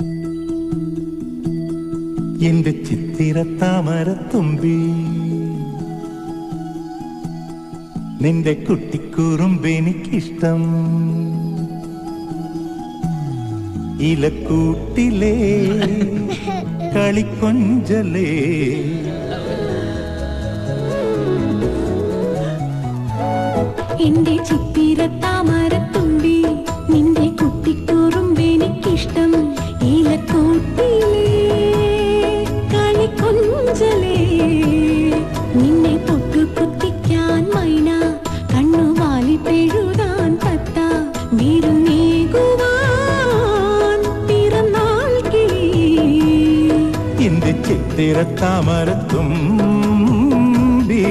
എന്റെ ചിത്തിരത്താമരത്തുമ്പി നിന്റെ കുട്ടിക്കുറുമ്പെനിക്കിഷ്ടം ഇലക്കൂട്ടിലേ കളിക്കൊഞ്ചലേ എന്റെ ചിത്തിരത്താമരത്തുമ്പി നിന്റെ കുട്ടിക്കുറുമ്പെനിക്കിഷ്ടം ഈലക്കൂട്ടിലേ കളിക്കൊഞ്ചലേ നിന്നെ പൊട്ടുകുത്തിക്കാൻ മൈന കണ്ണുവാലിട്ടെഴുതാൻ തത്ത വിരുന്നേകുവാൻ പിറന്നാൾ കിളി എന്റെ ചിത്തിരത്താമരത്തുമ്പി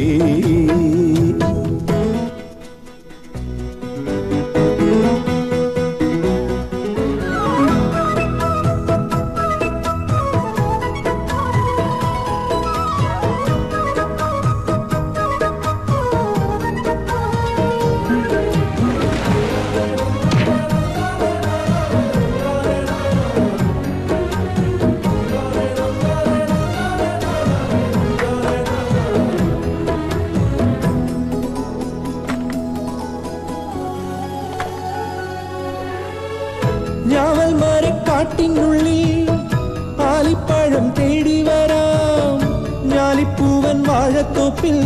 ഞാവൽ മരക്കാട്ടിനുള്ളിൽ ആലിപ്പഴം തേടി വരാം ഞാലിപ്പൂവൻ വാഴത്തോപ്പിൽ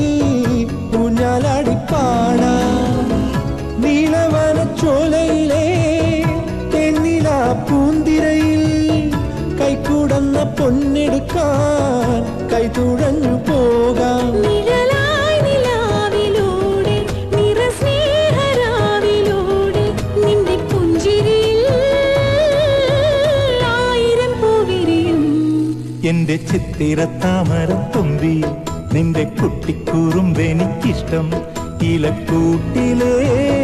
ഊഞ്ഞാലാടിപ്പാടാം നീലവന ചോലയിലെ തെന്നില പൂന്തിരയിൽ കൈക്കൂടന്ന പൊന്നെടുക്കാൻ കൈതുഴഞ്ഞു പോകാം നിഴലായി നിലാവിലൂടെ നിറസ്നേഹരാവിലൂടെ നിന്റെ പുഞ്ചിരിയിൽ ആയിരം പൂവിരിയും എന്റെ ചിത്തിരത്താമരത്തുമ്പി നിന്റെ കുട്ടിക്കുറുമ്പെനിക്കിഷ്ടം ഇലക്കൂട്ടിലേ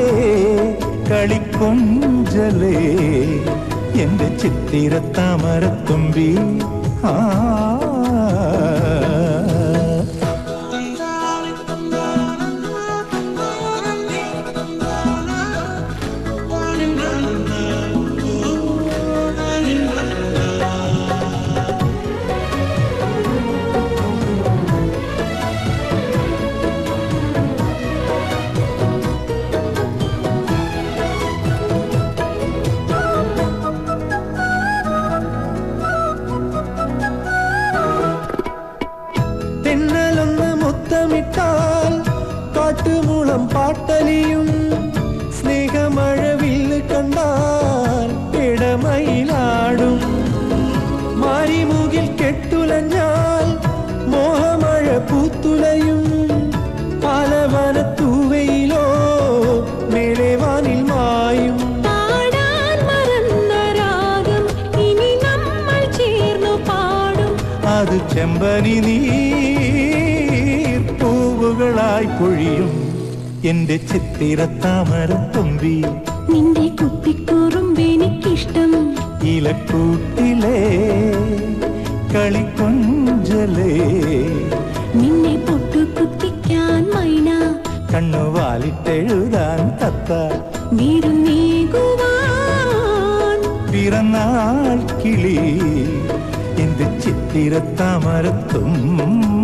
കളിക്കൊഞ്ചലേ എന്റെ ചിത്തിരത്താമരത്തുമ്പി ആ തെന്നലൊന്ന് മുത്തമിട്ടാൽ കാട്ടുമുളം പാട്ടലിയും സ്നേഹമഴവിൽ കണ്ടാൽ ഇടമയിലാടും മാരിമുകിൽ കെട്ടുലഞ്ഞാൽ മോഹമഴ പൂത്തുലയും പാലവനത്തൂവയിലോ മേലെ വാനിൽ മായും പാടാൻ മറന്ന രാഗം ഇനി നമ്മൾ ചേർന്നു പാടും അത് ചെമ്പനി നീർ പൂവുകളായി പൊഴിയും എന്റെ ചിത്തിരത്താമരത്തുമ്പി നിന്റെ കുട്ടിക്കുറുമ്പെനിക്കിഷ്ടം ഇലക്കൂട്ടിലേ കളിക്കൊഞ്ചലേ നിന്നെ പൊട്ടുകുത്തിക്കാൻ മൈന കണ്ണുവാലിട്ടെഴുതാൻ തത്ത വിരുന്നേകുവാൻ പിറന്നാൾ കിളി എന്റെ ചിത്തിരത്താമരത്തും